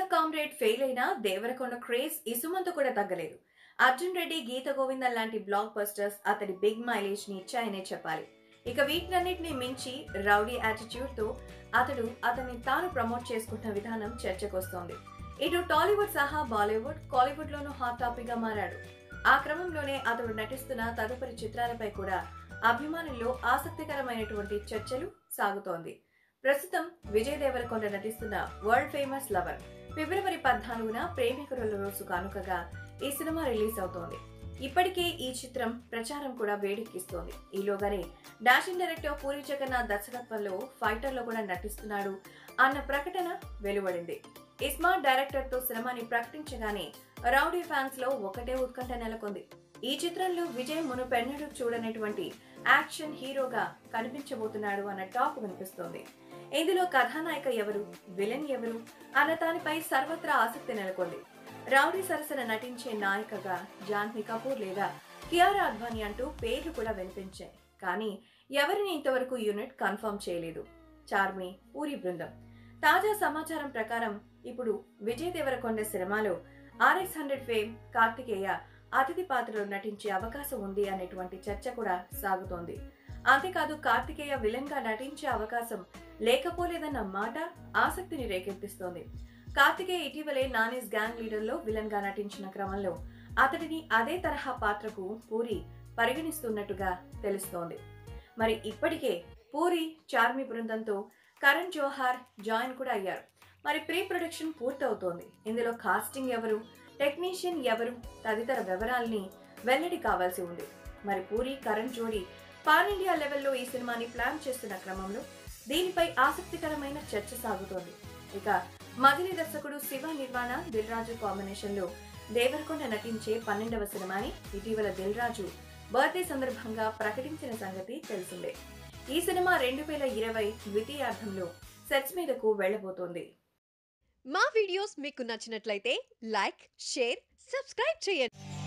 comrade fail అయినా Devarakonda craze ఇసుమంత కూడా తగ్గలేదు అర్జున్ రెడ్డి గీత గోవిందం లాంటి బ్లాక్ బస్టర్స్ అతడి బిగ్ మైలేజ్ ని ఇచ్చాయనే చెప్పాలి ఇక వీటినన్నిటిని మించి రౌడీ యాటిట్యూడ్ తో అతడు అతన్ని తాను ప్రమోట్ చేసుకుంటున్న విధానం చర్చకొస్తోంది ఇటు టాలీవుడ్ సహా బాలీవుడ్ కాలీవుడ్ లోనూ హాట్ టాపిక్ గా మారాడు ఆ క్రమంలోనే అతడు నటిస్తున్న తదుపరి చిత్రాలపై కూడా అభిమానుల్లో ఆసక్తికరమైనటువంటి చర్చలు సాగుతోంది ప్రస్తుతం విజయ్ దేవరకొండ నటిస్తున్న వరల్డ్ ఫేమస్ లవర్ ఫిబ్రవరి పద్నాలుగున ప్రేమికుల రోజు కానుకగా ఈ సినిమా రిలీజ్ అవుతోంది ఇప్పటికే ఈ చిత్రం ప్రచారం కూడా వేడెక్కిస్తోంది ఈలోగానే డాషింగ్ డైరెక్టర్ పూరి జగన్నాథ్ దర్శకత్వంలో ఫైటర్ లో కూడా నటిస్తున్నాడు అన్న ప్రకటన వెలువడింది ఇస్మార్ట్ డైరెక్టర్ తో సినిమాని ప్రకటించగానే రౌడీ ఫ్యాన్స్ లో ఒకటే ఉత్కంఠ నెలకొంది ఈ చిత్రంలో విజయ్ మునుపెన్నడూ చూడనటువంటి యాక్షన్ హీరోగా కనిపించబోతున్నాడు అన్న టాక్ వినిపిస్తోంది ఇందులో కథానాయిక ఎవరు విలన్ ఎవరు అన్న దానిపై సర్వత్రా ఆసక్తి నెలకొంది రౌడీ సరసన నటించే నాయికగా జాన్వీ కపూర్ లేదా కియారా అద్వానీ అంటూ పేర్లు కూడా వినిపించాయి కానీ ఎవరిని ఇంతవరకు యూనిట్ కన్ఫర్మ్ చేయలేదు చార్మి పూరి బృందం తాజా సమాచారం ప్రకారం ఇప్పుడు విజయ్ దేవరకొండ సినిమాలో ఆర్ఎక్స్ హండ్రెడ్ ఫేమ్ కార్తికేయ అతిథి పాత్రలో నటించే అవకాశం ఉంది అనేటువంటి చర్చ కూడా సాగుతోంది అంతేకాదు కార్తికేయ విలన్ గా నటించే అవకాశం లేకపోలేదన్న మాట ఆసక్తిని రేకెత్తిస్తోంది కార్తికేయ ఇటీవలే నానిస్ గ్యాంగ్ లీడర్ లో విలన్ గా నటించిన క్రమంలో అతడిని అదే తరహా పాత్రకు పూరి పరిగణిస్తున్నట్టుగా తెలుస్తోంది మరి ఇప్పటికే పూరి చార్మి బృందంతో కరణ్ జోహార్ జాయిన్ కూడా అయ్యారు మరి ప్రీ ప్రొడక్షన్ పూర్తవుతోంది ఇందులో కాస్టింగ్ ఎవరు టెక్నీషియన్ ఎవరు తదితర వివరాల్ని వెల్లడి కావాల్సి ఉంది మరి పూరి కరణ్ జోడీ పాన్ ఇండియా లెవెల్లో ఈ సినిమాని ప్లాన్ చేస్తున్న క్రమంలో దీనిపై ఆసక్తికరమైన చర్చ సాగుతోంది ఇక మదిలి దర్శకుడు శివ నిర్వాణ దిల్ రాజు కాంబినేషన్ లో దేవరకొండ నటించే పన్నెండవ సినిమాని ఇటీవల దిల్ రాజు బర్త్డే సందర్భంగా ప్రకటించిన సంగతి తెలిసిందే ఈ సినిమా రెండు వేల ఇరవై ద్వితీయార్థంలో సెట్స్ మీదకు వెళ్లబోతోంది మా వీడియోస్ మీకు నచ్చినట్లయితే లైక్ షేర్ సబ్స్క్రైబ్ చేయండి